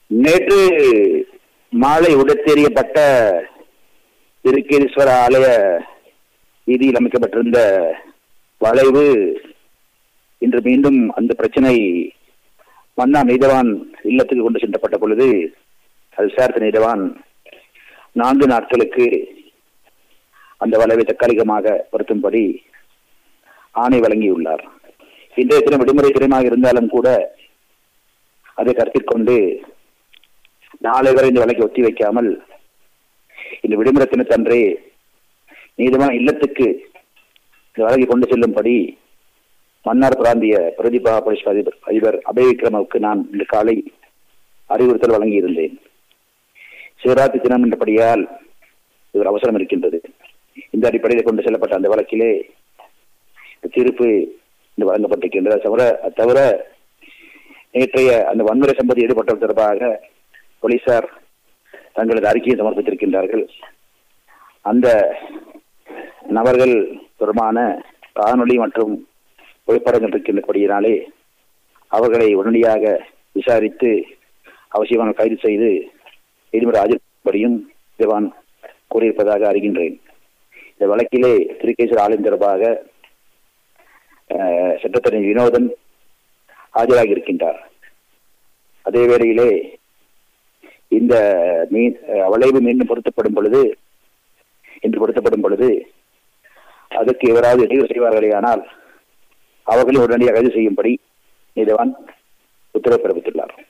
நேற்று மாலை உடத்தெறியப்பட்ட திருக்கேதீஸ்வர ஆலய வீதியில் அமைக்கப்பட்டிருந்த வளைவு இன்று மீண்டும் அந்த பிரச்சனை மன்னா நீதவான் இல்லத்துக்கு கொண்டு சென்றப்பட்ட பொழுது அது விசாரித்த நீதவான் நான்கு நாட்களுக்கு அந்த வளைவை தற்காலிகமாக பொருத்தும்படி ஆணை வழங்கியுள்ளார் இன்றைய தினம் விடுமுறை தினமாக இருந்தாலும் கூட அதை கருத்தில் கொண்டு நாளை வரை இந்த வழக்கை ஒத்தி வைக்காமல் இந்த விடுமுறை தினத்தன்றே நீதிமான இல்லத்துக்கு இந்த வழக்கை கொண்டு செல்லும்படி மன்னார் பிராந்திய பிரதிபா போலீஸ் அதிபர் அதிபர் அபய விக்ரமவுக்கு நான் இன்று காலை அறிவுறுத்தல் வழங்கியிருந்தேன் சிவராத்திரி தினம் என்றபடியால் இது அவசரம் இருக்கின்றது இந்த அடிப்படையில் கொண்டு செல்லப்பட்ட அந்த வழக்கிலே இந்த தீர்ப்பு இன்று வழங்கப்பட்டிருக்கின்றது தவிர தவிர நேற்றைய அந்த வன்முறை சம்பதி ஈடுபட்டது தொடர்பாக போலீசார் தங்களது அறிக்கையை சமர்ப்பித்திருக்கின்றார்கள் அந்த நபர்கள் தொடர்பான காணொளி மற்றும் புகைப்படங்கள் இருக்கின்றபடியினாலே அவர்களை உடனடியாக விசாரித்து அவசியமான கைது செய்து நீதிமன்ற ஆஜர்படியும் திவான் கூறியிருப்பதாக அறிகின்றேன் இந்த வழக்கிலே திருக்கேசர் ஆலயம் தொடர்பாக அஹ், சட்டத்தரணி வினோதன் ஆஜராகி இருக்கின்றார் அதே வேளையிலே இந்த மீன் அஹ், வளைவு மீண்டும் பொருத்தப்படும் பொழுது இன்று பொருத்தப்படும் பொழுது அதற்கு எவராவது இடையூறு செய்வார்களே ஆனால் அவர்களை உடனடியாக கைது செய்யும்படி நீதவான் உத்தரவு பிறப்பித்துள்ளார்